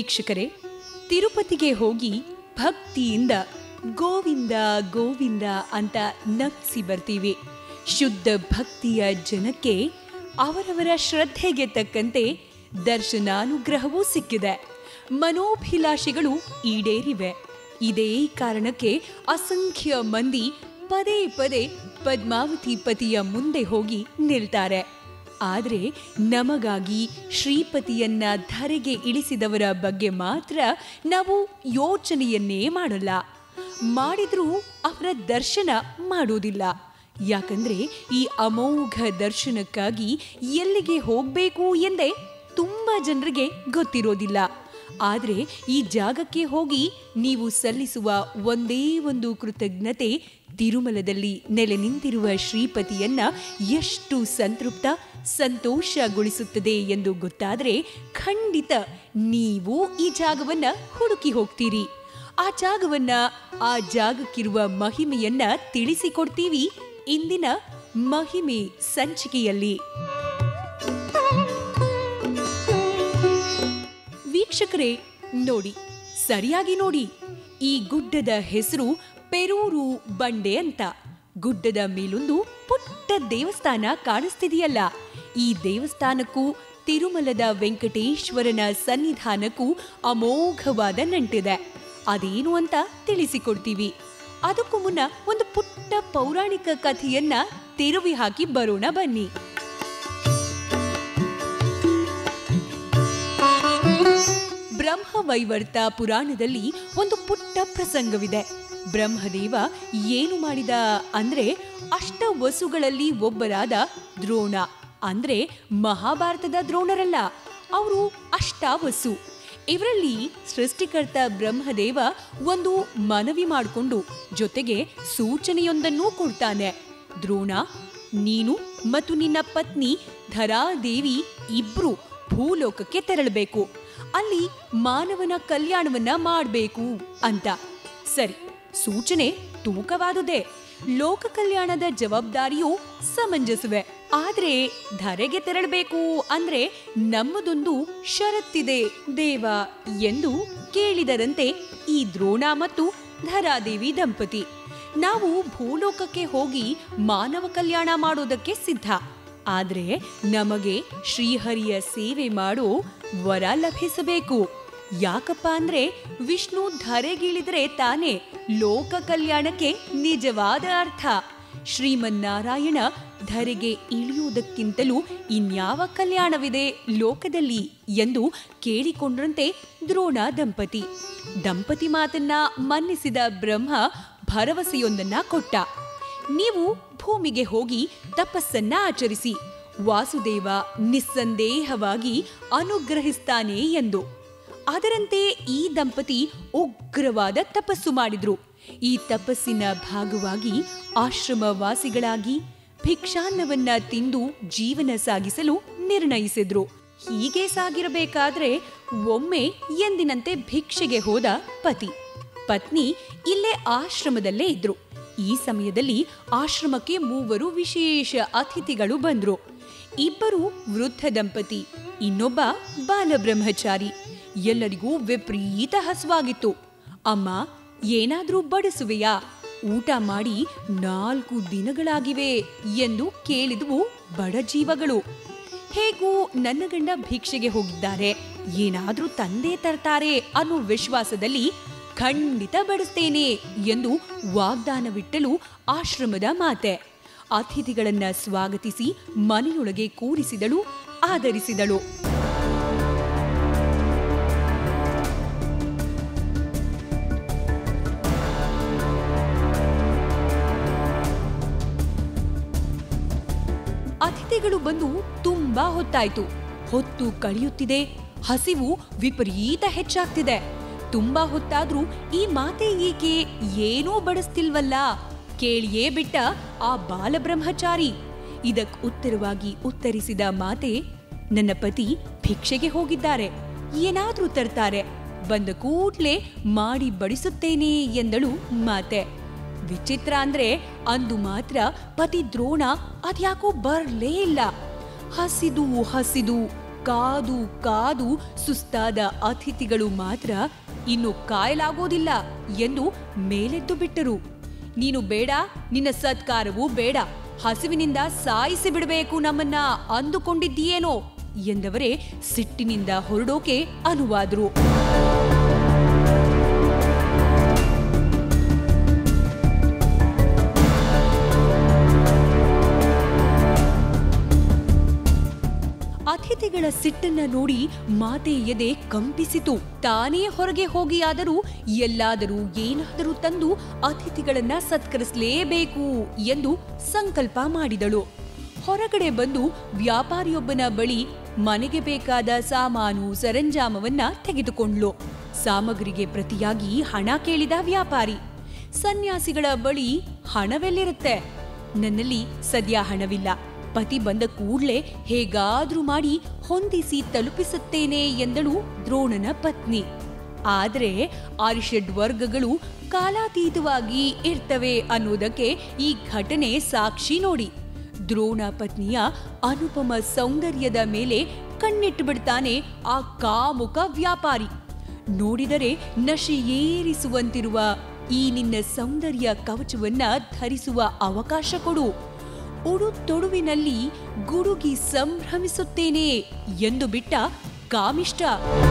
ವೀಕ್ಷಕರೇ ತಿರುಪತಿಗೆ ಹೋಗಿ ಭಕ್ತಿಯಿಂದ ಗೋವಿಂದ ಗೋವಿಂದ ಅಂತ ನಗ್ಸಿ ಬರ್ತೀವಿ ಶುದ್ಧ ಭಕ್ತಿಯ ಜನಕ್ಕೆ ಅವರವರ ಶ್ರದ್ಧೆಗೆ ತಕ್ಕಂತೆ ದರ್ಶನಾನುಗ್ರಹವೂ ಸಿಕ್ಕಿದೆ ಮನೋಭಿಲಾಷೆಗಳು ಈಡೇರಿವೆ ಇದೇ ಕಾರಣಕ್ಕೆ ಅಸಂಖ್ಯ ಮಂದಿ ಪದೇ ಪದೇ ಪದ್ಮಾವತಿ ಪತಿಯ ಮುಂದೆ ಹೋಗಿ ನಿಲ್ತಾರೆ ಆದರೆ ನಮಗಾಗಿ ಶ್ರೀಪತಿಯನ್ನ ಧರೆಗೆ ಇಳಿಸಿದವರ ಬಗ್ಗೆ ಮಾತ್ರ ನಾವು ಯೋಚನೆಯನ್ನೇ ಮಾಡಲ್ಲ ಮಾಡಿದ್ರೂ ಅವರ ದರ್ಶನ ಮಾಡುವುದಿಲ್ಲ ಯಾಕಂದ್ರೆ ಈ ಅಮೋಘ ದರ್ಶನಕ್ಕಾಗಿ ಎಲ್ಲಿಗೆ ಹೋಗಬೇಕು ಎಂದೇ ತುಂಬ ಜನರಿಗೆ ಗೊತ್ತಿರೋದಿಲ್ಲ ಆದರೆ ಈ ಜಾಗಕ್ಕೆ ಹೋಗಿ ನೀವು ಸಲ್ಲಿಸುವ ಒಂದೇ ಒಂದು ಕೃತಜ್ಞತೆ ತಿರುಮಲದಲ್ಲಿ ನೆಲೆ ನಿಂತಿರುವ ಶ್ರೀಪತಿಯನ್ನ ಎಷ್ಟು ಸಂತೃಪ್ತ ಸಂತೋಷಗೊಳಿಸುತ್ತದೆ ಎಂದು ಗೊತ್ತಾದರೆ ಖಂಡಿತ ನೀವು ಈ ಜಾಗವನ್ನ ಹುಡುಕಿ ಹೋಗ್ತೀರಿ ಆ ಜಾಗವನ್ನ ಆ ಜಾಗಕ್ಕಿರುವ ಮಹಿಮೆಯನ್ನ ತಿಳಿಸಿಕೊಡ್ತೀವಿ ಇಂದಿನ ಮಹಿಮೆ ಸಂಚಿಕೆಯಲ್ಲಿ ವೀಕ್ಷಕರೇ ನೋಡಿ ಸರಿಯಾಗಿ ನೋಡಿ ಈ ಗುಡ್ಡದ ಹೆಸರು ಪೆರೂರು ಬಂಡೆ ಅಂತ ಗುಡ್ಡದ ಮೇಲೊಂದು ಪುಟ್ಟ ದೇವಸ್ಥಾನ ಕಾಣಿಸ್ತಿದೆಯಲ್ಲ ಈ ದೇವಸ್ಥಾನಕ್ಕೂ ತಿರುಮಲದ ವೆಂಕಟೇಶ್ವರನ ಸನ್ನಿಧಾನಕ್ಕೂ ಅಮೋಘವಾದ ನಂಟಿದೆ ಅದೇನು ಅಂತ ತಿಳಿಸಿಕೊಡ್ತೀವಿ ಅದಕ್ಕೂ ಮುನ್ನ ಒಂದು ಪುಟ್ಟ ಪೌರಾಣಿಕ ಕಥೆಯನ್ನ ತಿರುವಿ ಹಾಕಿ ಬರೋಣ ಬನ್ನಿ ಬ್ರಹ್ಮವೈವರ್ತ ಪುರಾಣದಲ್ಲಿ ಒಂದು ಪುಟ್ಟ ಪ್ರಸಂಗವಿದೆ ಬ್ರಹ್ಮದೇವ ಏನು ಮಾಡಿದ ಅಂದ್ರೆ ಅಷ್ಟ ವಸುಗಳಲ್ಲಿ ಒಬ್ಬರಾದ ದ್ರೋಣ ಅಂದ್ರೆ ಮಹಾಭಾರತದ ದ್ರೋಣರಲ್ಲ ಅವರು ಅಷ್ಟಾವಸು ಇವರಲ್ಲಿ ಸೃಷ್ಟಿಕರ್ತ ಬ್ರಹ್ಮದೇವ ಒಂದು ಮನವಿ ಮಾಡಿಕೊಂಡು ಜೊತೆಗೆ ಸೂಚನೆಯೊಂದನ್ನೂ ಕೊಡ್ತಾನೆ ದ್ರೋಣ ನೀನು ಮತ್ತು ನಿನ್ನ ಪತ್ನಿ ಧರಾದೇವಿ ಇಬ್ರು ಭೂಲೋಕಕ್ಕೆ ತೆರಳಬೇಕು ಅಲ್ಲಿ ಮಾನವನ ಕಲ್ಯಾಣವನ್ನ ಮಾಡಬೇಕು ಅಂತ ಸರಿ ಸೂಚನೆ ತೂಕವಾದುದೇ ಲೋಕ ಕಲ್ಯಾಣದ ಜವಾಬ್ದಾರಿಯು ಸಮಂಜಸವೆ ಆದ್ರೆ ಧರೆಗೆ ತೆರಳಬೇಕು ಅಂದ್ರೆ ನಮ್ಮದೊಂದು ಷರತ್ತಿದೆ ದೇವ ಎಂದು ಕೇಳಿದರಂತೆ ಈ ದ್ರೋಣ ಮತ್ತು ಧರಾದೇವಿ ದಂಪತಿ ನಾವು ಭೂಲೋಕಕ್ಕೆ ಹೋಗಿ ಮಾನವ ಕಲ್ಯಾಣ ಮಾಡೋದಕ್ಕೆ ಸಿದ್ಧ ಆದ್ರೆ ನಮಗೆ ಶ್ರೀಹರಿಯ ಸೇವೆ ಮಾಡೋ ವರ ಲಭಿಸಬೇಕು ಯಾಕಪ್ಪ ಅಂದ್ರೆ ವಿಷ್ಣು ಧರೆಗಿಳಿದ್ರೆ ತಾನೇ ಲೋಕ ಕಲ್ಯಾಣಕ್ಕೆ ನಿಜವಾದ ಅರ್ಥ ಶ್ರೀಮನ್ನಾರಾಯಣ ಧರೆಗೆ ಇಳಿಯುವುದಕ್ಕಿಂತಲೂ ಇನ್ಯಾವ ಕಲ್ಯಾಣವಿದೆ ಲೋಕದಲ್ಲಿ ಎಂದು ಕೇಳಿಕೊಂಡ್ರಂತೆ ದ್ರೋಣ ದಂಪತಿ ದಂಪತಿ ಮಾತನ್ನ ಮನ್ನಿಸಿದ ಬ್ರಹ್ಮ ಭರವಸೆಯೊಂದನ್ನ ಕೊಟ್ಟ ನೀವು ಭೂಮಿಗೆ ಹೋಗಿ ತಪಸ್ಸನ್ನ ಆಚರಿಸಿ ವಾಸುದೇವ ನಿಸ್ಸಂದೇಹವಾಗಿ ಅನುಗ್ರಹಿಸ್ತಾನೆ ಎಂದು ಅದರಂತೆ ಈ ದಂಪತಿ ಉಗ್ರವಾದ ತಪಸ್ಸು ಮಾಡಿದ್ರು ಈ ತಪಸ್ಸಿನ ಭಾಗವಾಗಿ ಆಶ್ರಮವಾಸಿಗಳಾಗಿ ಭಿಕ್ಷಾನ್ನವನ್ನ ತಿಂದು ಜೀವನ ಸಾಗಿಸಲು ನಿರ್ಣಯಿಸಿದ್ರು ಹೀಗೆ ಸಾಗಿರಬೇಕಾದ್ರೆ ಒಮ್ಮೆ ಎಂದಿನಂತೆ ಭಿಕ್ಷೆಗೆ ಹೋದ ಪತಿ ಪತ್ನಿ ಇಲ್ಲೇ ಆಶ್ರಮದಲ್ಲೇ ಇದ್ರು ಈ ಸಮಯದಲ್ಲಿ ಆಶ್ರಮಕ್ಕೆ ಮೂವರು ವಿಶೇಷ ಅತಿಥಿಗಳು ಬಂದ್ರು ಇಬ್ಬರು ವೃದ್ಧ ದಂಪತಿ ಇನ್ನೊಬ್ಬ ಬಾಲಬ್ರಹ್ಮಚಾರಿ ಎಲ್ಲರಿಗೂ ವಿಪರೀತ ಹಸುವಾಗಿತ್ತು ಅಮ್ಮ ಏನಾದ್ರೂ ಬಡಿಸುವೆಯಾ ಊಟ ಮಾಡಿ ನಾಲ್ಕು ದಿನಗಳಾಗಿವೆ ಎಂದು ಕೇಳಿದವು ಬಡ ಜೀವಗಳು ಹೇಗೂ ನನ್ನ ಗಂಡ ಭಿಕ್ಷೆಗೆ ಹೋಗಿದ್ದಾರೆ ಏನಾದ್ರೂ ತಂದೆ ತರ್ತಾರೆ ಅನ್ನೋ ವಿಶ್ವಾಸದಲ್ಲಿ ಖಂಡಿತ ಬಡಿಸ್ತೇನೆ ಎಂದು ವಾಗ್ದಾನವಿಟ್ಟಲು ಆಶ್ರಮದ ಮಾತೆ ಅತಿಥಿಗಳನ್ನ ಸ್ವಾಗತಿಸಿ ಮನೆಯೊಳಗೆ ಕೂರಿಸಿದಳು ಆದರಿಸಿದಳು ಅತಿಥಿಗಳು ಬಂದು ತುಂಬಾ ಹೊತ್ತಾಯ್ತು ಹೊತ್ತು ಕಳೆಯುತ್ತಿದೆ ಹಸಿವು ವಿಪರೀತ ಹೆಚ್ಚಾಗ್ತಿದೆ ತುಂಬಾ ಹೊತ್ತಾದ್ರೂ ಈ ಮಾತೆ ಏಕೆ ಏನೂ ಬಡಿಸ್ತಿಲ್ವಲ್ಲ ಕೇಳಿಯೇ ಬಿಟ್ಟ ಆ ಬಾಲಬ್ರಹ್ಮಚಾರಿ ಇದಕ್ ಉತ್ತರವಾಗಿ ಉತ್ತರಿಸಿದ ಮಾತೆ ನನ್ನ ಪತಿ ಭಿಕ್ಷೆಗೆ ಹೋಗಿದ್ದಾರೆ ಏನಾದ್ರೂ ತರ್ತಾರೆ ಬಂದ ಕೂಡ್ಲೆ ಮಾಡಿ ಬಡಿಸುತ್ತೇನೆ ಎಂದಳು ಮಾತೆ ವಿಚಿತ್ರ ಅಂದ್ರೆ ಅಂದು ಮಾತ್ರ ಪತಿ ದ್ರೋಣ ಅದ್ಯಾಕೋ ಬರ್ಲೇ ಇಲ್ಲ ಹಸಿದು ಹಸಿದು ಕಾದು ಕಾದು ಸುಸ್ತಾದ ಅತಿಥಿಗಳು ಮಾತ್ರ ಇನ್ನು ಕಾಯಲಾಗೋದಿಲ್ಲ ಎಂದು ಮೇಲೆದ್ದು ಬಿಟ್ಟರು ನೀನು ಬೇಡ ನಿನ್ನ ಸತ್ಕಾರವೂ ಬೇಡ ಹಸಿವಿನಿಂದ ಸಾಯಿಸಿ ಬಿಡಬೇಕು ನಮ್ಮನ್ನ ಅಂದುಕೊಂಡಿದ್ದೀಯೇನೋ ಎಂದವರೇ ಸಿಟ್ಟಿನಿಂದ ಹೊರಡೋಕೆ ಅನುವಾದ್ರು ಅತಿಥಿಗಳ ಸಿಟ್ಟನ್ನ ನೋಡಿ ಮಾತೆ ಎದೆ ಕಂಪಿಸಿತು ತಾನೇ ಹೊರಗೆ ಹೋಗಿಯಾದರೂ ಎಲ್ಲಾದರೂ ಏನಾದರೂ ತಂದು ಅತಿಥಿಗಳನ್ನ ಸತ್ಕರಿಸಲೇಬೇಕು ಎಂದು ಸಂಕಲ್ಪ ಮಾಡಿದಳು ಹೊರಗಡೆ ಬಂದು ವ್ಯಾಪಾರಿಯೊಬ್ಬನ ಬಳಿ ಮನೆಗೆ ಬೇಕಾದ ಸಾಮಾನು ಸರಂಜಾಮವನ್ನ ತೆಗೆದುಕೊಂಡ್ಲು ಸಾಮಗ್ರಿಗೆ ಪ್ರತಿಯಾಗಿ ಹಣ ಕೇಳಿದ ವ್ಯಾಪಾರಿ ಸನ್ಯಾಸಿಗಳ ಬಳಿ ಹಣವೆಲ್ಲಿರುತ್ತೆ ನನ್ನಲ್ಲಿ ಸದ್ಯ ಹಣವಿಲ್ಲ ಪತಿ ಬಂದ ಕೂಡ್ಲೆ ಹೇಗಾದ್ರೂ ಮಾಡಿ ಹೊಂದಿಸಿ ತಲುಪಿಸುತ್ತೇನೆ ಎಂದಳು ದ್ರೋಣನ ಪತ್ನಿ ಆದ್ರೆ ಆರಿಷಡ್ ವರ್ಗಗಳು ಕಾಲಾತೀತವಾಗಿ ಇರ್ತವೆ ಅನ್ನೋದಕ್ಕೆ ಈ ಘಟನೆ ಸಾಕ್ಷಿ ನೋಡಿ ದ್ರೋಣ ಪತ್ನಿಯ ಅನುಪಮ ಸೌಂದರ್ಯದ ಮೇಲೆ ಕಣ್ಣಿಟ್ಟು ಬಿಡ್ತಾನೆ ಆ ಕಾಮುಕ ವ್ಯಾಪಾರಿ ನೋಡಿದರೆ ನಶೆ ಏರಿಸುವಂತಿರುವ ಈ ನಿನ್ನ ಸೌಂದರ್ಯ ಕವಚವನ್ನ ಧರಿಸುವ ಅವಕಾಶ ಕೊಡು ಉಡು ತೊಡುವಿನಲ್ಲಿ ಗುಡುಗಿ ಸಂಭ್ರಮಿಸುತ್ತೇನೆ ಎಂದು ಬಿಟ್ಟ ಕಾಮಿಷ್ಟ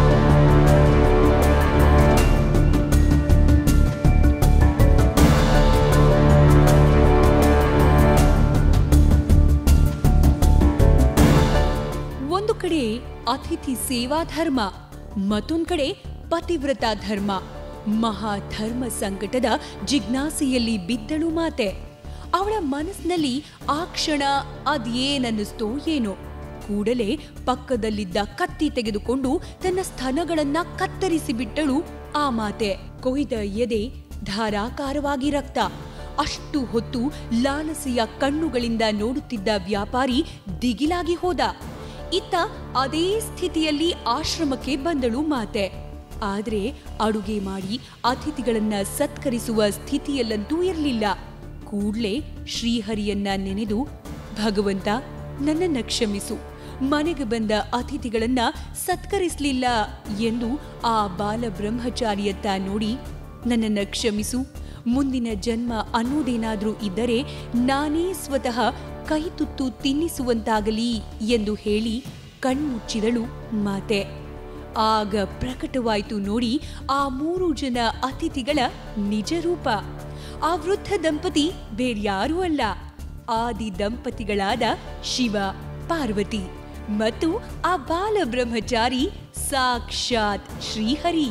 ಒಂದು ಕಡೆ ಅತಿಥಿ ಸೇವಾ ಧರ್ಮ ಮತ್ತೊಂದು ಕಡೆ ಪತಿವ್ರತ ಧರ್ಮ ಮಹಾಧರ್ಮ ಸಂಕಟದ ಜಿಜ್ಞಾಸೆಯಲ್ಲಿ ಬಿದ್ದಳು ಮಾತೆ ಅವಳ ಮನಸ್ಸಿನಲ್ಲಿ ಆ ಕ್ಷಣ ಅದೇನನ್ನಿಸ್ತೋ ಏನೋ ಕೂಡಲೇ ಪಕ್ಕದಲ್ಲಿದ್ದ ಕತ್ತಿ ತೆಗೆದುಕೊಂಡು ತನ್ನ ಸ್ತನಗಳನ್ನ ಕತ್ತರಿಸಿ ಬಿಟ್ಟಳು ಆ ಮಾತೆ ಕೊಯ್ದ ಎದೆ ಧಾರಾಕಾರವಾಗಿ ರಕ್ತ ಅಷ್ಟು ಹೊತ್ತು ಲಾಲಸೆಯ ಕಣ್ಣುಗಳಿಂದ ನೋಡುತ್ತಿದ್ದ ವ್ಯಾಪಾರಿ ದಿಗಿಲಾಗಿ ಹೋದ ಇತ್ತ ಅದೇ ಸ್ಥಿತಿಯಲ್ಲಿ ಆಶ್ರಮಕ್ಕೆ ಬಂದಳು ಮಾತೆ ಆದ್ರೆ ಅಡುಗೆ ಮಾಡಿ ಅತಿಥಿಗಳನ್ನ ಸತ್ಕರಿಸುವ ಸ್ಥಿತಿಯಲ್ಲಂತೂ ಇರಲಿಲ್ಲ ಕೂಡ್ಲೆ ಶ್ರೀಹರಿಯನ್ನ ನೆನೆದು ಭಗವಂತ ನನ್ನನ್ನ ಕ್ಷಮಿಸು ಮನೆಗೆ ಬಂದ ಅತಿಥಿಗಳನ್ನ ಸತ್ಕರಿಸಲಿಲ್ಲ ಎಂದು ಆ ಬಾಲ ಬ್ರಹ್ಮಚಾರಿಯತ್ತ ನೋಡಿ ನನ್ನನ್ನ ಕ್ಷಮಿಸು ಮುಂದಿನ ಜನ್ಮ ಅನ್ನೋದೇನಾದ್ರೂ ಇದ್ದರೆ ನಾನೇ ಸ್ವತಃ ಕೈ ತುತ್ತು ತಿನ್ನಿಸುವಂತಾಗಲಿ ಎಂದು ಹೇಳಿ ಕಣ್ಮುಚ್ಚಿದಳು ಮಾತೆ ಆಗ ಪ್ರಕಟವಾಯಿತು ನೋಡಿ ಆ ಮೂರು ಜನ ಅತಿಥಿಗಳ ನಿಜ ರೂಪ ಆ ವೃದ್ಧ ದಂಪತಿ ಬೇರ್ಯಾರೂ ಅಲ್ಲ ಆದಿ ದಂಪತಿಗಳಾದ ಶಿವ ಪಾರ್ವತಿ ಮತ್ತು ಆ ಬಾಲ ಬ್ರಹ್ಮಚಾರಿ ಸಾಕ್ಷಾತ್ ಶ್ರೀಹರಿ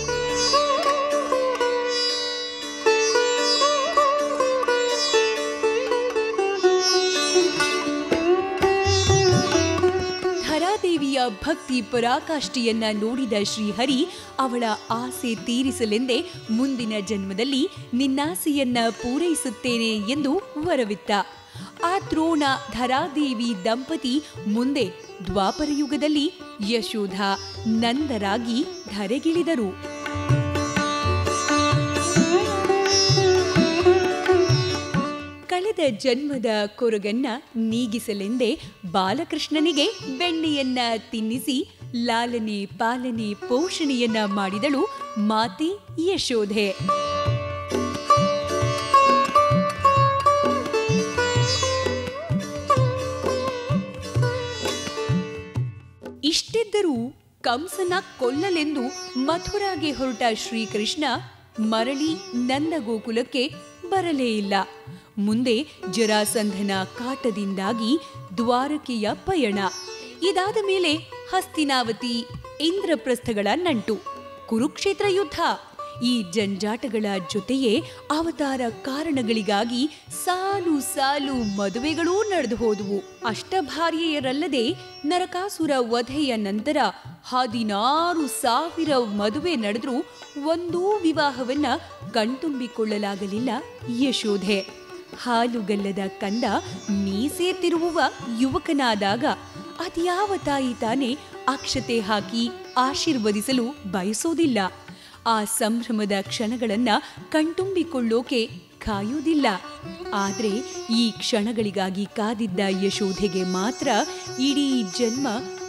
ಧರಾದೇವಿಯ ಭಕ್ತಿ ಪರಾಕಾಷ್ಠೆಯನ್ನ ನೋಡಿದ ಶ್ರೀಹರಿ ಅವಳ ಆಸೆ ತೀರಿಸಲೆಂದೇ ಮುಂದಿನ ಜನ್ಮದಲ್ಲಿ ನಿನ್ನಾಸೆಯನ್ನ ಪೂರೈಸುತ್ತೇನೆ ಎಂದು ವರವಿತ್ತ ಆ ದ್ರೋಣ ಧರಾದೇವಿ ದಂಪತಿ ಮುಂದೆ ದ್ವಾಪರಯುಗದಲ್ಲಿ ಯಶೋಧ ನಂದರಾಗಿ ಧರೆಗಿಳಿದರು ಕಳೆದ ಜನ್ಮದ ಕೊರಗನ್ನ ನೀಗಿಸಲೆಂದೇ ಬಾಲಕೃಷ್ಣನಿಗೆ ಬೆಣ್ಣೆಯನ್ನ ತಿನ್ನಿಸಿ ಲಾಲನೆ ಪಾಲನೆ ಪೋಷಣೆಯನ್ನ ಮಾಡಿದಳು ಮಾತೆ ಯಶೋಧೆ ಇಷ್ಟಿದ್ದರೂ ಕಂಸನ ಕೊಲ್ಲಲೆಂದು ಮಥುರಾಗೆ ಹೊರಟ ಶ್ರೀಕೃಷ್ಣ ಮರಳಿ ನಂದಗೋಕುಲಕ್ಕೆ ಬರಲೇ ಇಲ್ಲ ಮುಂದೆ ಜರಾಸಂಧನ ಕಾಟದಿಂದಾಗಿ ದ್ವಾರಕೆಯ ಪಯಣ ಇದಾದ ಮೇಲೆ ಹಸ್ತಿನಾವತಿ ಇಂದ್ರಪ್ರಸ್ಥಗಳ ನಂಟು ಕುರುಕ್ಷೇತ್ರ ಯುದ್ಧ ಈ ಜಂಜಾಟಗಳ ಜೊತೆಯೇ ಅವತಾರ ಕಾರಣಗಳಿಗಾಗಿ ಸಾಲು ಸಾಲು ಮದುವೆಗಳೂ ನಡೆದು ಹೋದುವು ಅಷ್ಟಭಾರ್ಯೆಯರಲ್ಲದೆ ನರಕಾಸುರ ವಧೆಯ ನಂತರ ಹದಿನಾರು ಸಾವಿರ ಮದುವೆ ನಡೆದ್ರೂ ಒಂದೂ ವಿವಾಹವನ್ನ ಕಣ್ತುಂಬಿಕೊಳ್ಳಲಾಗಲಿಲ್ಲ ಯಶೋಧೆ ಹಾಲುಗಲ್ಲದ ಕಂದ ಮೀಸೆ ತಿರುವುವ ಯುವಕನಾದಾಗ ಅದ್ಯಾವ ತಾಯಿ ತಾನೇ ಅಕ್ಷತೆ ಹಾಕಿ ಆಶೀರ್ವದಿಸಲು ಬಯಸೋದಿಲ್ಲ ಆ ಸಂಭ್ರಮದ ಕ್ಷಣಗಳನ್ನ ಕಣ್ತುಂಬಿಕೊಳ್ಳೋಕೆ ಕಾಯೋದಿಲ್ಲ ಆದ್ರೆ ಈ ಕ್ಷಣಗಳಿಗಾಗಿ ಕಾದಿದ್ದ ಯಶೋಧೆಗೆ ಮಾತ್ರ ಇಡೀ ಜನ್ಮ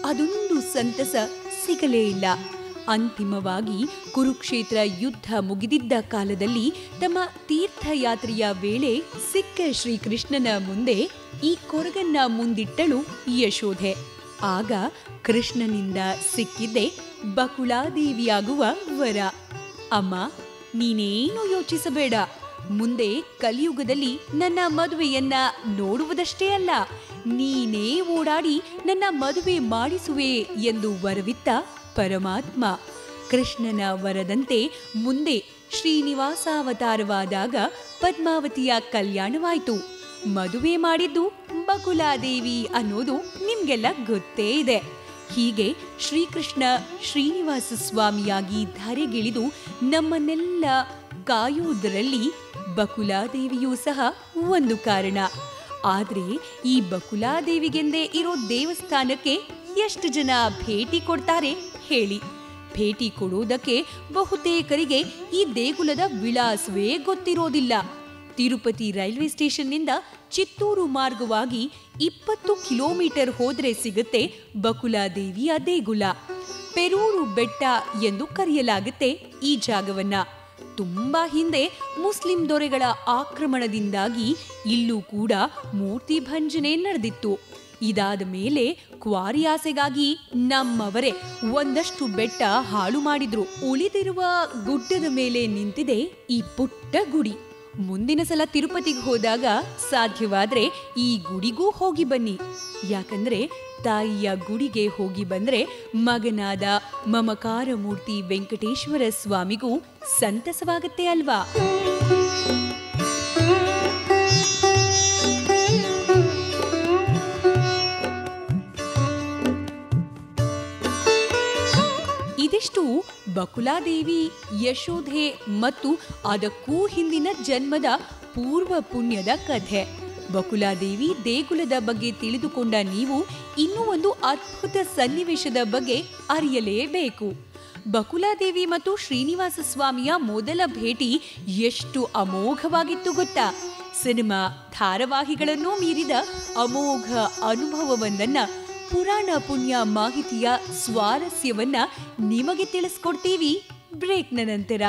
ಅದೊಂದು ಸಂತಸ ಸಿಗಲೇ ಇಲ್ಲ ಅಂತಿಮವಾಗಿ ಕುರುಕ್ಷೇತ್ರ ಯುದ್ಧ ಮುಗಿದಿದ್ದ ಕಾಲದಲ್ಲಿ ತಮ್ಮ ತೀರ್ಥಯಾತ್ರೆಯ ವೇಳೆ ಸಿಕ್ಕ ಶ್ರೀಕೃಷ್ಣನ ಮುಂದೆ ಈ ಕೊರಗನ್ನ ಮುಂದಿಟ್ಟಳು ಯಶೋಧೆ ಆಗ ಕೃಷ್ಣನಿಂದ ಸಿಕ್ಕಿದ್ದೆ ಬಕುಳಾದೇವಿಯಾಗುವ ವರ ಅಮ್ಮ ನೀನೇನು ಯೋಚಿಸಬೇಡ ಮುಂದೆ ಕಲಿಯುಗದಲ್ಲಿ ನನ್ನ ಮದುವೆಯನ್ನ ನೋಡುವುದಷ್ಟೇ ಅಲ್ಲ ನೀನೇ ಓಡಾಡಿ ನನ್ನ ಮದುವೆ ಮಾಡಿಸುವೆ ಎಂದು ವರವಿತ್ತ ಪರಮಾತ್ಮ ಕೃಷ್ಣನ ವರದಂತೆ ಮುಂದೆ ಶ್ರೀನಿವಾಸಾವತಾರವಾದಾಗ ಪದ್ಮಾವತಿಯ ಕಲ್ಯಾಣವಾಯಿತು ಮದುವೆ ಮಾಡಿದ್ದು ಬಕುಲಾದೇವಿ ಅನ್ನೋದು ನಿಮ್ಗೆಲ್ಲ ಗೊತ್ತೇ ಇದೆ ಹೀಗೆ ಶ್ರೀಕೃಷ್ಣ ಶ್ರೀನಿವಾಸ ಸ್ವಾಮಿಯಾಗಿ ಧರೆಗಿಳಿದು ನಮ್ಮನ್ನೆಲ್ಲ ಕಾಯುವುದರಲ್ಲಿ ಬಕುಲಾದೇವಿಯೂ ಸಹ ಒಂದು ಕಾರಣ ಆದ್ರೆ ಈ ಬಕುಲಾದೇವಿಗೆಂದೇ ಇರೋ ದೇವಸ್ಥಾನಕ್ಕೆ ಎಷ್ಟು ಜನ ಭೇಟಿ ಕೊಡ್ತಾರೆ ಹೇಳಿ ಭೇಟಿ ಕೊಡುವುದಕ್ಕೆ ಬಹುತೇಕರಿಗೆ ಈ ದೇಗುಲದ ವಿಳಾಸವೇ ಗೊತ್ತಿರೋದಿಲ್ಲ ತಿರುಪತಿ ರೈಲ್ವೆ ಸ್ಟೇಷನ್ನಿಂದ ಚಿತ್ತೂರು ಮಾರ್ಗವಾಗಿ ಇಪ್ಪತ್ತು ಕಿಲೋಮೀಟರ್ ಹೋದ್ರೆ ಸಿಗುತ್ತೆ ಬಕುಲಾದೇವಿಯ ದೇಗುಲ ಪೆರೂರು ಬೆಟ್ಟ ಎಂದು ಕರೆಯಲಾಗುತ್ತೆ ಈ ಜಾಗವನ್ನ ತುಂಬಾ ಹಿಂದೆ ಮುಸ್ಲಿಂ ದೊರೆಗಳ ಆಕ್ರಮಣದಿಂದಾಗಿ ಇಲ್ಲೂ ಕೂಡ ಮೂರ್ತಿ ಭಂಜನೆ ನಡೆದಿತ್ತು ಇದಾದ ಮೇಲೆ ಕ್ವಾರಿ ಆಸೆಗಾಗಿ ನಮ್ಮವರೇ ಒಂದಷ್ಟು ಬೆಟ್ಟ ಹಾಳು ಮಾಡಿದ್ರು ಉಳಿದಿರುವ ಗುಡ್ಡದ ಮೇಲೆ ನಿಂತಿದೆ ಈ ಪುಟ್ಟ ಗುಡಿ ಮುಂದಿನ ಸಲ ತಿರುಪತಿಗೆ ಹೋದಾಗ ಸಾಧ್ಯವಾದ್ರೆ ಈ ಗುಡಿಗೂ ಹೋಗಿ ಬನ್ನಿ ಯಾಕಂದ್ರೆ ತಾಯಿಯ ಗುಡಿಗೆ ಹೋಗಿ ಬಂದ್ರೆ ಮಗನಾದ ಮಮಕಾರ ಮೂರ್ತಿ ವೆಂಕಟೇಶ್ವರ ಸ್ವಾಮಿಗೂ ಸಂತಸವಾಗತ್ತೆ ಅಲ್ವಾ ಇದಿಷ್ಟು ಬಕುಲಾದೇವಿ ಯಶೋಧೆ ಮತ್ತು ಅದಕ್ಕೂ ಹಿಂದಿನ ಜನ್ಮದ ಪೂರ್ವ ಪುಣ್ಯದ ಕಥೆ ಬಕುಲಾದೇವಿ ದೇಗುಲದ ಬಗ್ಗೆ ತಿಳಿದುಕೊಂಡ ನೀವು ಇನ್ನೂ ಒಂದು ಅದ್ಭುತ ಸನ್ನಿವೇಶದ ಬಗ್ಗೆ ಅರಿಯಲೇಬೇಕು ಬಕುಲಾದೇವಿ ಮತ್ತು ಶ್ರೀನಿವಾಸ ಸ್ವಾಮಿಯ ಮೊದಲ ಭೇಟಿ ಎಷ್ಟು ಅಮೋಘವಾಗಿತ್ತು ಗೊತ್ತಾ ಸಿನಿಮಾ ಧಾರಾವಾಹಿಗಳನ್ನೂ ಮೀರಿದ ಅಮೋಘ ಅನುಭವವೊಂದನ್ನ ಪುರಾಣ ಪುಣ್ಯ ಮಾಹಿತಿಯ ಸ್ವಾರಸ್ಯವನ್ನ ನಿಮಗೆ ತಿಳಿಸ್ಕೊಡ್ತೀವಿ ಬ್ರೇಕ್ನ ನಂತರ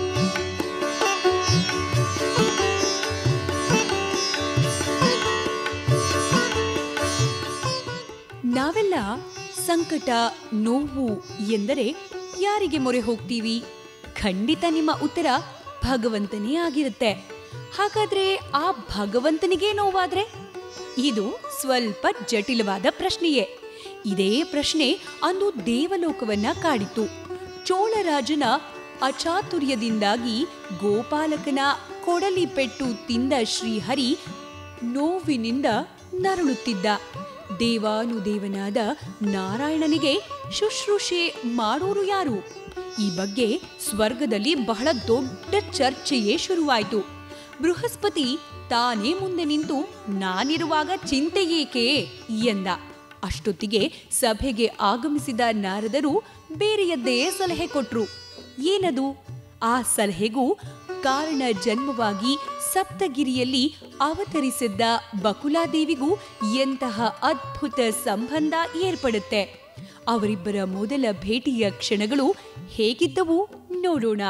ನಾವೆಲ್ಲ ಸಂಕಟ ನೋವು ಎಂದರೆ ಯಾರಿಗೆ ಮೊರೆ ಹೋಗ್ತೀವಿ ಖಂಡಿತ ನಿಮ್ಮ ಉತ್ತರ ಭಗವಂತನೇ ಆಗಿರುತ್ತೆ ಹಾಗಾದ್ರೆ ಆ ಭಗವಂತನಿಗೆ ನೋವಾದ್ರೆ ಇದು ಸ್ವಲ್ಪ ಜಟಿಲವಾದ ಪ್ರಶ್ನೆಯೇ ಇದೇ ಪ್ರಶ್ನೆ ಅಂದು ದೇವಲೋಕವನ್ನ ಕಾಡಿತು ಚೋಳರಾಜನ ಅಚಾತುರ್ಯದಿಂದಾಗಿ ಗೋಪಾಲಕನ ಕೊಡಲಿ ಪೆಟ್ಟು ತಿಂದ ಶ್ರೀಹರಿ ನೋವಿನಿಂದ ನರಳುತ್ತಿದ್ದ ದೇವಾನುದೇವನಾದ ನಾರಾಯಣನಿಗೆ ಶುಶ್ರೂಷೆ ಮಾಡೋರು ಯಾರು ಈ ಬಗ್ಗೆ ಸ್ವರ್ಗದಲ್ಲಿ ಬಹಳ ದೊಡ್ಡ ಚರ್ಚೆಯೇ ಶುರುವಾಯಿತು ಬೃಹಸ್ಪತಿ ತಾನೇ ಮುಂದೆ ನಿಂತು ನಾನಿರುವಾಗ ಚಿಂತೆ ಏಕೆ ಎಂದ ಅಷ್ಟೊತ್ತಿಗೆ ಸಭೆಗೆ ಆಗಮಿಸಿದ ನಾರದರು ಬೇರೆಯದ್ದೇ ಸಲಹೆ ಕೊಟ್ರು ಏನದು ಆ ಸಲಹೆಗೂ ಕಾರಣ ಜನ್ಮವಾಗಿ ಸಪ್ತಗಿರಿಯಲ್ಲಿ ಅವತರಿಸಿದ್ದ ಬಕುಲಾದೇವಿಗೂ ಎಂತಹ ಅದ್ಭುತ ಸಂಬಂಧ ಏರ್ಪಡುತ್ತೆ ಅವರಿಬ್ಬರ ಮೊದಲ ಭೇಟಿಯ ಕ್ಷಣಗಳು ಹೇಗಿದ್ದವು ನೋಡೋಣ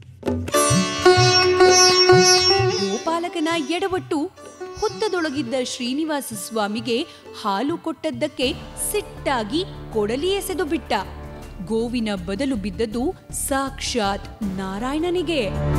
ಗೋಪಾಲಕನ ಎಡವಟ್ಟು ಹುತ್ತದೊಳಗಿದ್ದ ಶ್ರೀನಿವಾಸ ಸ್ವಾಮಿಗೆ ಹಾಲು ಕೊಟ್ಟದ್ದಕ್ಕೆ ಸಿಟ್ಟಾಗಿ ಕೊಡಲಿ ಎಸೆದು ಬಿಟ್ಟ ಗೋವಿನ ಬದಲು ಬಿದ್ದದ್ದು ಸಾಕ್ಷಾತ್ ನಾರಾಯಣನಿಗೆ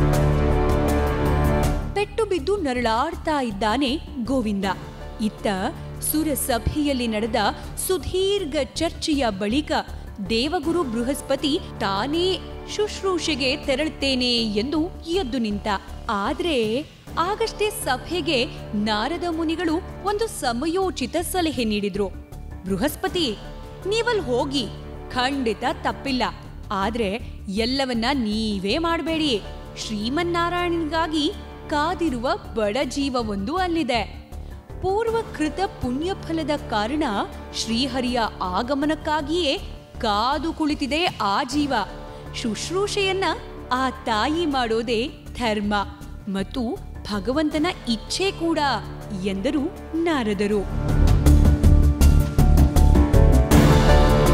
ಪೆಟ್ಟು ಬಿದ್ದು ನರಳಾಡ್ತಾ ಇದ್ದಾನೆ ಗೋವಿಂದ ಇತ್ತ ಸುರಸಭೆಯಲ್ಲಿ ನಡೆದ ಸುದೀರ್ಘ ಚರ್ಚೆಯ ಬಳಿಕ ದೇವಗುರು ಬೃಹಸ್ಪತಿ ತಾನೇ ಶುಶ್ರೂಷೆಗೆ ತೆರಳುತ್ತೇನೆ ಎಂದು ಎದ್ದು ನಿಂತ ಆದ್ರೆ ಆಗಷ್ಟೇ ಸಭೆಗೆ ನಾರದ ಮುನಿಗಳು ಒಂದು ಸಮಯೋಚಿತ ಸಲಹೆ ನೀಡಿದ್ರು ಬೃಹಸ್ಪತಿ ನೀವಲ್ ಹೋಗಿ ಖಂಡಿತ ತಪ್ಪಿಲ್ಲ ಆದ್ರೆ ಎಲ್ಲವನ್ನ ನೀವೇ ಮಾಡಬೇಡಿ ಶ್ರೀಮನ್ನಾರಾಯಣನಿಗಾಗಿ ಕಾದಿರುವ ಬಡ ಜೀವವೊಂದು ಅಲ್ಲಿದೆ ಪೂರ್ವಕೃತ ಪುಣ್ಯಫಲದ ಕಾರಣ ಶ್ರೀಹರಿಯ ಆಗಮನಕ್ಕಾಗಿಯೇ ಕಾದು ಕುಳಿತಿದೆ ಆ ಜೀವ ಶುಶ್ರೂಷೆಯನ್ನ ಆ ತಾಯಿ ಮಾಡೋದೇ ಧರ್ಮ ಮತ್ತು ಭಗವಂತನ ಇಚ್ಛೆ ಕೂಡ ಎಂದರು ನಾರದರು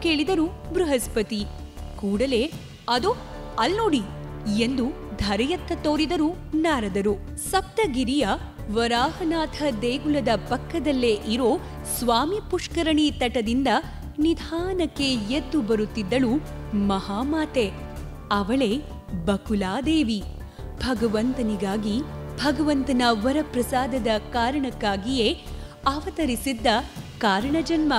ಕೇಳಿದರು ಬೃಹಸ್ಪತಿ ಕೂಡಲೇ ಅದು ಅಲ್ನೋಡಿ ಎಂದು ಧರೆಯತ್ತ ತೋರಿದರು ನಾರದರು ಸಪ್ತಗಿರಿಯ ವರಾಹನಾಥ ದೇಗುಲದ ಪಕ್ಕದಲ್ಲೇ ಇರೋ ಸ್ವಾಮಿ ಪುಷ್ಕರಣಿ ತಟದಿಂದ ನಿಧಾನಕ್ಕೆ ಎದ್ದು ಬರುತ್ತಿದ್ದಳು ಮಹಾಮಾತೆ ಅವಳೇ ಬಕುಲಾದೇವಿ ಭಗವಂತನಿಗಾಗಿ ಭಗವಂತನ ವರಪ್ರಸಾದದ ಕಾರಣಕ್ಕಾಗಿಯೇ ಅವತರಿಸಿದ್ದ ಕಾರಣಜನ್ಮ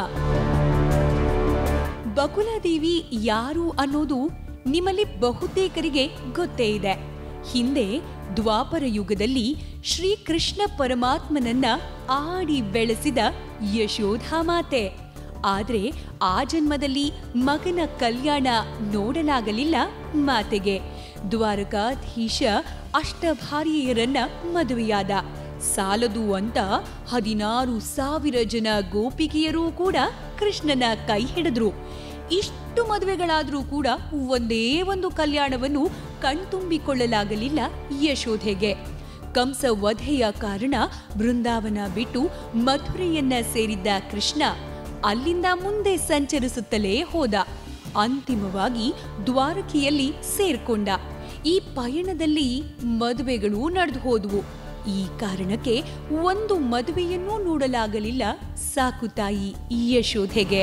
ಬಕುಲಾದೇವಿ ಯಾರು ಅನ್ನೋದು ನಿಮ್ಮಲ್ಲಿ ಬಹುತೇಕರಿಗೆ ಗೊತ್ತೇ ಇದೆ ಹಿಂದೆ ದ್ವಾಪರ ಯುಗದಲ್ಲಿ ಶ್ರೀಕೃಷ್ಣ ಪರಮಾತ್ಮನನ್ನ ಆಡಿ ಬೆಳೆಸಿದ ಯಶೋಧ ಮಾತೆ ಆದ್ರೆ ಆ ಜನ್ಮದಲ್ಲಿ ಮಗನ ಕಲ್ಯಾಣ ನೋಡಲಾಗಲಿಲ್ಲ ಮಾತೆಗೆ ದ್ವಾರಕಾಧೀಶ ಅಷ್ಟಭಾರ್ಯೆಯರನ್ನ ಮದುವೆಯಾದ ಸಾಲದು ಅಂತ ಹದಿನಾರು ಸಾವಿರ ಜನ ಗೋಪಿಕೆಯರೂ ಕೂಡ ಕೃಷ್ಣನ ಕೈ ಹಿಡಿದ್ರು ಇಷ್ಟು ಮದುವೆಗಳಾದ್ರೂ ಕೂಡ ಒಂದೇ ಒಂದು ಕಲ್ಯಾಣವನ್ನು ಕಣ್ತುಂಬಿಕೊಳ್ಳಲಾಗಲಿಲ್ಲ ಯಶೋಧೆಗೆ ಕಂಸ ವಧೆಯ ಕಾರಣ ಬೃಂದಾವನ ಬಿಟ್ಟು ಮಥುರೆಯನ್ನ ಸೇರಿದ್ದ ಕೃಷ್ಣ ಅಲ್ಲಿಂದ ಮುಂದೆ ಸಂಚರಿಸುತ್ತಲೇ ಹೋದ ಅಂತಿಮವಾಗಿ ದ್ವಾರಕೆಯಲ್ಲಿ ಸೇರ್ಕೊಂಡ ಈ ಪಯಣದಲ್ಲಿ ಮದುವೆಗಳು ನಡೆದು ಹೋದವು ಈ ಕಾರಣಕ್ಕೆ ಒಂದು ಮದುವೆಯನ್ನೂ ನೋಡಲಾಗಲಿಲ್ಲ ಸಾಕು ತಾಯಿ ಯಶೋಧೆಗೆ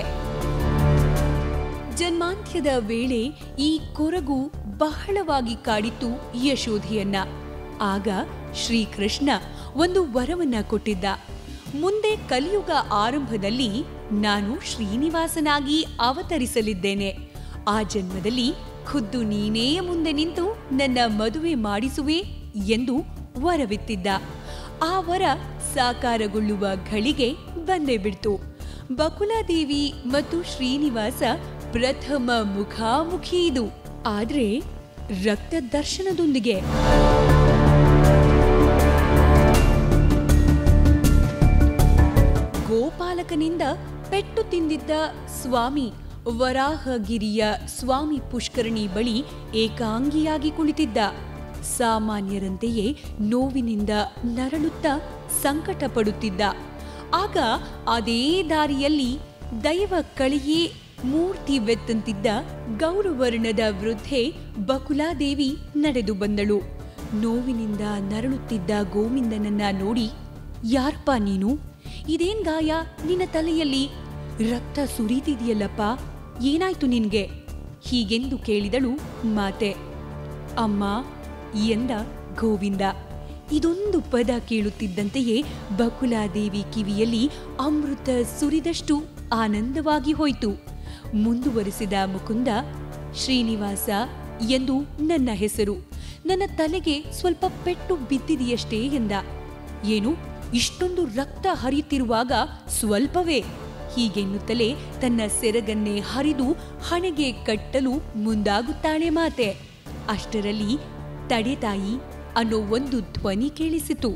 ಜನ್ಮಾಂತ್ಯದ ವೇಳೆ ಈ ಕೊರಗು ಬಹಳವಾಗಿ ಕಾಡಿತ್ತು ಯಶೋಧೆಯನ್ನ ಆಗ ಶ್ರೀಕೃಷ್ಣ ಒಂದು ವರವನ್ನ ಕೊಟ್ಟಿದ್ದ ಮುಂದೆ ಕಲಿಯುಗ ಆರಂಭದಲ್ಲಿ ನಾನು ಶ್ರೀನಿವಾಸನಾಗಿ ಅವತರಿಸಲಿದ್ದೇನೆ ಆ ಜನ್ಮದಲ್ಲಿ ಖುದ್ದು ನೀನೇ ಮುಂದೆ ನಿಂತು ನನ್ನ ಮದುವೆ ಮಾಡಿಸುವೆ ಎಂದು ವರವಿತ್ತಿದ್ದ ಆ ವರ ಸಾಕಾರಗೊಳ್ಳುವ ಘಳಿಗೆ ಬಂದೇ ಬಿಡ್ತು ಬಕುಲಾದೇವಿ ಮತ್ತು ಶ್ರೀನಿವಾಸ ಪ್ರಥಮ ಮುಖಾಮುಖಿ ಇದು ಆದ್ರೆ ರಕ್ತ ದರ್ಶನದೊಂದಿಗೆ ಗೋಪಾಲಕನಿಂದ ಪೆಟ್ಟು ತಿಂದಿದ್ದ ಸ್ವಾಮಿ ವರಾಹಗಿರಿಯ ಸ್ವಾಮಿ ಪುಷ್ಕರಣಿ ಬಳಿ ಏಕಾಂಗಿಯಾಗಿ ಕುಳಿತಿದ್ದ ಸಾಮಾನ್ಯರಂತೆಯೇ ನೋವಿನಿಂದ ನರಳುತ್ತಾ ಸಂಕಟ ಪಡುತ್ತಿದ್ದ ಆಗ ಅದೇ ದಾರಿಯಲ್ಲಿ ದೈವ ಕಳೆಯೇ ಮೂರ್ತಿ ಬೆತ್ತಂತಿದ್ದ ಗೌರವರ್ಣದ ವೃದ್ಧೆ ಬಕುಲಾದೇವಿ ನಡೆದು ಬಂದಳು ನೋವಿನಿಂದ ನರಳುತ್ತಿದ್ದ ಗೋವಿಂದನನ್ನ ನೋಡಿ ಯಾರಪ್ಪ ನೀನು ಇದೇನ್ ಗಾಯ ನಿನ್ನ ತಲೆಯಲ್ಲಿ ರಕ್ತ ಸುರಿತಿದೆಯಲ್ಲಪ್ಪ ಏನಾಯ್ತು ನಿನ್ಗೆ ಹೀಗೆಂದು ಕೇಳಿದಳು ಮಾತೆ ಅಮ್ಮ ಎಂದ ಗೋವಿಂದ ಇದೊಂದು ಪದ ಕೇಳುತ್ತಿದ್ದಂತೆಯೇ ಬಕುಲಾದೇವಿ ಕಿವಿಯಲ್ಲಿ ಅಮೃತ ಸುರಿದಷ್ಟು ಆನಂದವಾಗಿ ಹೋಯಿತು ಮುಂದುವರಿಸಿದ ಮುಕುಂದ ಶ್ರೀನಿವಾಸ ಎಂದು ನನ್ನ ಹೆಸರು ನನ್ನ ತಲೆಗೆ ಸ್ವಲ್ಪ ಪೆಟ್ಟು ಬಿದ್ದಿದೆಯಷ್ಟೇ ಎಂದ ಏನು ಇಷ್ಟೊಂದು ರಕ್ತ ಹರಿಯುತ್ತಿರುವಾಗ ಸ್ವಲ್ಪವೇ ಹೀಗೆನ್ನುತ್ತಲೇ ತನ್ನ ಸೆರಗನ್ನೇ ಹರಿದು ಹಣೆಗೆ ಕಟ್ಟಲು ಮುಂದಾಗುತ್ತಾಳೆ ಮಾತೆ ಅಷ್ಟರಲ್ಲಿ ತಡೆತಾಯಿ ಅನ್ನೋ ಒಂದು ಧ್ವನಿ ಕೇಳಿಸಿತು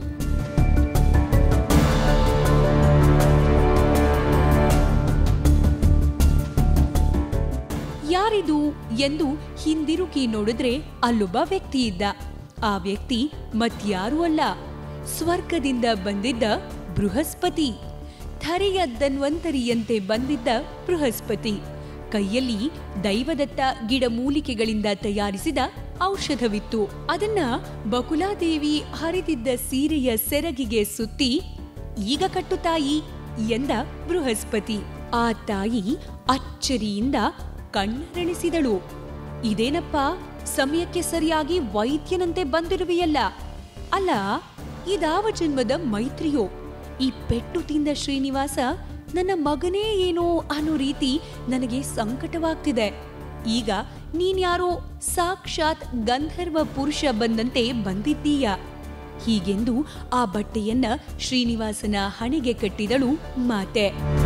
ಯಾರಿದು ಎಂದು ಹಿಂದಿರುಗಿ ನೋಡಿದ್ರೆ ಅಲ್ಲೊಬ್ಬ ವ್ಯಕ್ತಿ ಇದ್ದ ಆ ವ್ಯಕ್ತಿ ಮತ್ಯಾರೂ ಅಲ್ಲ ಸ್ವರ್ಗದಿಂದ ಬಂದಿದ್ದ ಬೃಹಸ್ಪತಿ ಧರೆಯ ಧನ್ವಂತರಿಯಂತೆ ಬಂದಿದ್ದ ಬೃಹಸ್ಪತಿ ಕೈಯಲ್ಲಿ ದೈವದತ್ತ ಗಿಡಮೂಲಿಕೆಗಳಿಂದ ತಯಾರಿಸಿದ ಔಷಧವಿತ್ತು ಅದನ್ನ ಬಕುಲಾದೇವಿ ಹರಿದಿದ್ದ ಸೀರೆಯ ಸೆರಗಿಗೆ ಸುತ್ತಿ ಈಗ ಕಟ್ಟು ತಾಯಿ ಎಂದ ಬೃಹಸ್ಪತಿ ಆ ತಾಯಿ ಅಚ್ಚರಿಯಿಂದ ಕಣ್ಣರಳಿಸಿದಳು ಇದೇನಪ್ಪ ಸಮಯಕ್ಕೆ ಸರಿಯಾಗಿ ವೈದ್ಯನಂತೆ ಬಂದಿರುವೆಯಲ್ಲ ಅಲ್ಲ ಇದಾವ ಜನ್ಮದ ಮೈತ್ರಿಯೋ ಈ ಪೆಟ್ಟು ತಿಂದ ಶ್ರೀನಿವಾಸ ನನ್ನ ಮಗನೇ ಏನೋ ಅನ್ನೋ ರೀತಿ ನನಗೆ ಸಂಕಟವಾಗ್ತಿದೆ ಈಗ ನೀನ್ಯಾರೋ ಸಾಕ್ಷಾತ್ ಗಂಧರ್ವ ಪುರುಷ ಬಂದಂತೆ ಬಂದಿದ್ದೀಯ ಹೀಗೆಂದು ಆ ಬಟ್ಟೆಯನ್ನ ಶ್ರೀನಿವಾಸನ ಹಣೆಗೆ ಕಟ್ಟಿದಳು ಮಾತೆ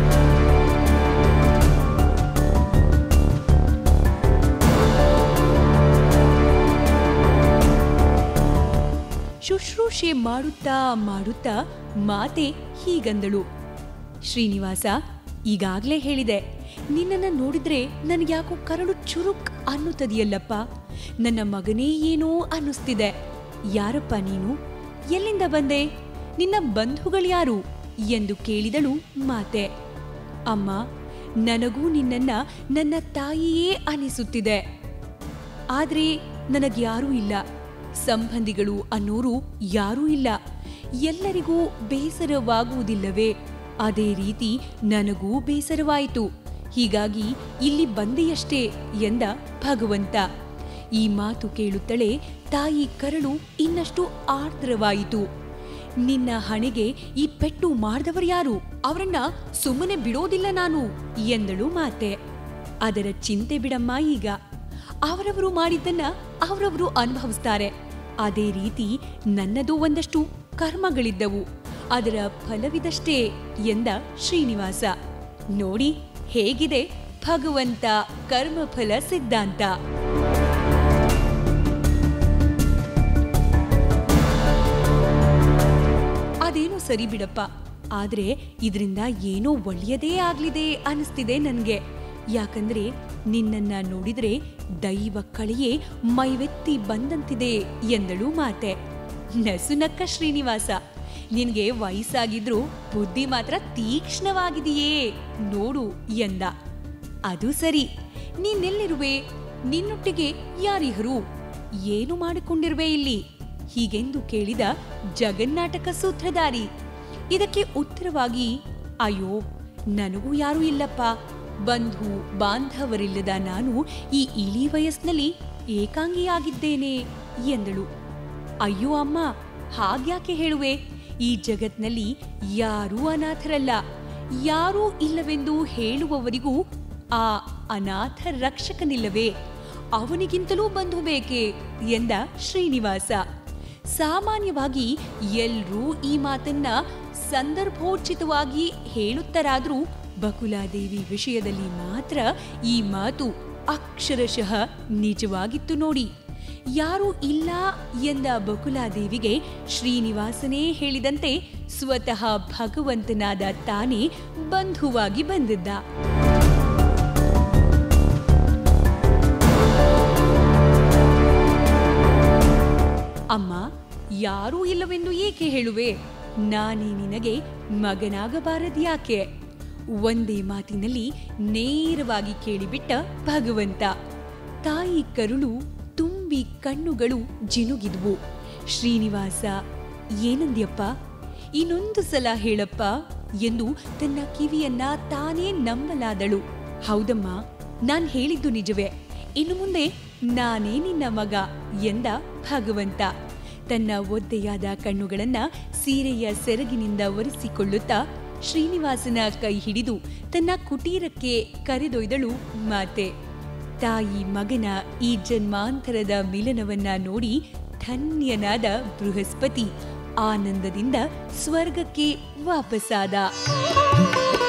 ಶುಶ್ರೂಷೆ ಮಾಡುತ್ತಾ ಮಾಡುತ್ತಾ ಮಾತೆ ಹೀಗಂದಳು ಶ್ರೀನಿವಾಸ ಈಗಾಗ್ಲೇ ಹೇಳಿದೆ ನಿನ್ನನ್ನ ನೋಡಿದ್ರೆ ನನಗ್ಯಾಕೋ ಕರಳು ಚುರುಕ್ ಅನ್ನುತ್ತದೆಯಲ್ಲಪ್ಪ ನನ್ನ ಮಗನೇ ಏನೋ ಅನ್ನಿಸ್ತಿದೆ ಯಾರಪ್ಪ ನೀನು ಎಲ್ಲಿಂದ ಬಂದೆ ನಿನ್ನ ಬಂಧುಗಳ್ಯಾರು ಎಂದು ಕೇಳಿದಳು ಮಾತೆ ಅಮ್ಮ ನನಗೂ ನಿನ್ನನ್ನ ನನ್ನ ತಾಯಿಯೇ ಅನಿಸುತ್ತಿದೆ ಆದ್ರೆ ನನಗ್ಯಾರೂ ಇಲ್ಲ ಸಂಬಂಧಿಗಳು ಅನ್ನೋರು ಯಾರೂ ಇಲ್ಲ ಎಲ್ಲರಿಗೂ ಬೇಸರವಾಗುವುದಿಲ್ಲವೇ ಅದೇ ರೀತಿ ನನಗೂ ಬೇಸರವಾಯಿತು ಹೀಗಾಗಿ ಇಲ್ಲಿ ಬಂದೆಯಷ್ಟೇ ಎಂದ ಭಗವಂತ ಈ ಮಾತು ಕೇಳುತ್ತಲೇ ತಾಯಿ ಕರಳು ಇನ್ನಷ್ಟು ಆರ್ದ್ರವಾಯಿತು ನಿನ್ನ ಹಣೆಗೆ ಈ ಪೆಟ್ಟು ಮಾಡಿದವರ್ಯಾರು ಅವರನ್ನ ಸುಮ್ಮನೆ ಬಿಡೋದಿಲ್ಲ ನಾನು ಎಂದಳು ಮಾತೆ ಅದರ ಚಿಂತೆ ಬಿಡಮ್ಮ ಈಗ ಅವರವರು ಮಾಡಿದ್ದನ್ನ ಅವರವರು ಅನುಭವಿಸ್ತಾರೆ ಅದೇ ರೀತಿ ನನ್ನದು ಒಂದಷ್ಟು ಕರ್ಮಗಳಿದ್ದವು ಅದರ ಫಲವಿದಷ್ಟೇ ಎಂದ ಶ್ರೀನಿವಾಸ ನೋಡಿ ಹೇಗಿದೆ ಭಗವಂತ ಕರ್ಮಫಲ ಸಿದ್ಧಾಂತ ಅದೇನೋ ಸರಿ ಬಿಡಪ್ಪ ಆದ್ರೆ ಇದರಿಂದ ಏನೋ ಒಳ್ಳೆಯದೇ ಆಗ್ಲಿದೆ ಅನಿಸ್ತಿದೆ ನನ್ಗೆ ಯಾಕಂದ್ರೆ ನಿನ್ನನ್ನ ನೋಡಿದ್ರೆ ದೈವ ಕಳೆಯೇ ಮೈವೆತ್ತಿ ಬಂದಂತಿದೆ ಎಂದಳು ಮಾತೆ ನಸುನಕ್ಕ ಶ್ರೀನಿವಾಸ ನಿನ್ಗೆ ವಯಸ್ಸಾಗಿದ್ರೂ ಬುದ್ಧಿ ಮಾತ್ರ ತೀಕ್ಷ್ಣವಾಗಿದೆಯೇ ನೋಡು ಎಂದ ಅದು ಸರಿ ನೀನೆಲ್ಲಿರುವೆ ನಿನ್ನೊಟ್ಟಿಗೆ ಯಾರಿಹರು ಏನು ಮಾಡಿಕೊಂಡಿರುವೆ ಇಲ್ಲಿ ಹೀಗೆಂದು ಕೇಳಿದ ಜಗನ್ನಾಟಕ ಸೂತ್ರಧಾರಿ ಇದಕ್ಕೆ ಉತ್ತರವಾಗಿ ಅಯ್ಯೋ ನನಗೂ ಯಾರೂ ಇಲ್ಲಪ್ಪ ಬಂಧು ಬಾಂಧವರಿಲ್ಲದ ನಾನು ಈ ಇಳಿ ವಯಸ್ಸಿನಲ್ಲಿ ಏಕಾಂಗಿಯಾಗಿದ್ದೇನೆ ಎಂದಳು ಅಯ್ಯೋ ಅಮ್ಮ ಹಾಗ್ಯಾಕೆ ಹೇಳುವೆ ಈ ಜಗತ್ನಲ್ಲಿ ಯಾರೂ ಅನಾಥರಲ್ಲ ಯಾರೂ ಇಲ್ಲವೆಂದು ಹೇಳುವವರಿಗೂ ಆ ಅನಾಥ ರಕ್ಷಕನಿಲ್ಲವೇ ಅವನಿಗಿಂತಲೂ ಬಂಧು ಬೇಕೆ ಎಂದ ಶ್ರೀನಿವಾಸ ಸಾಮಾನ್ಯವಾಗಿ ಎಲ್ರೂ ಈ ಮಾತನ್ನ ಸಂದರ್ಭೋಚಿತವಾಗಿ ಹೇಳುತ್ತರಾದ್ರೂ ಬಕುಲಾದೇವಿ ವಿಷಯದಲ್ಲಿ ಮಾತ್ರ ಈ ಮಾತು ಅಕ್ಷರಶಃ ನಿಜವಾಗಿತ್ತು ನೋಡಿ ಯಾರೂ ಇಲ್ಲ ಎಂದ ಬಕುಲಾದೇವಿಗೆ ಶ್ರೀನಿವಾಸನೇ ಹೇಳಿದಂತೆ ಸ್ವತಃ ಭಗವಂತನಾದ ತಾನೇ ಬಂಧುವಾಗಿ ಬಂದಿದ್ದ ಅಮ್ಮ ಯಾರೂ ಇಲ್ಲವೆಂದು ಏಕೆ ಹೇಳುವೆ ನಾನೇ ನಿನಗೆ ಮಗನಾಗಬಾರದ್ಯಾಕೆ ಒಂದೇ ಮಾತಿನಲ್ಲಿ ನೇರವಾಗಿ ಕೇಳಿಬಿಟ್ಟ ಭಗವಂತ ತಾಯಿ ಕರುಳು ತುಂಬಿ ಕಣ್ಣುಗಳು ಜಿನುಗಿದ್ವು ಶ್ರೀನಿವಾಸ ಏನಂದ್ಯಪ್ಪ ಇನ್ನೊಂದು ಸಲ ಹೇಳಪ್ಪ ಎಂದು ತನ್ನ ಕಿವಿಯನ್ನ ತಾನೇ ನಂಬಲಾದಳು ಹೌದಮ್ಮ ನಾನ್ ಹೇಳಿದ್ದು ನಿಜವೇ ಇನ್ನು ಮುಂದೆ ನಾನೇ ನಿನ್ನ ಮಗ ಎಂದ ಭಗವಂತ ತನ್ನ ಒದ್ದೆಯಾದ ಕಣ್ಣುಗಳನ್ನ ಸೀರೆಯ ಸೆರಗಿನಿಂದ ಒರೆಸಿಕೊಳ್ಳುತ್ತಾ ಶ್ರೀನಿವಾಸನ ಕೈ ಹಿಡಿದು ತನ್ನ ಕುಟೀರಕ್ಕೆ ಕರೆದೊಯ್ದಳು ಮಾತೆ ತಾಯಿ ಮಗನ ಈ ಜನ್ಮಾಂತರದ ಮಿಲನವನ್ನ ನೋಡಿ ಧನ್ಯನಾದ ಬೃಹಸ್ಪತಿ ಆನಂದದಿಂದ ಸ್ವರ್ಗಕ್ಕೆ ವಾಪಸ್ಸಾದ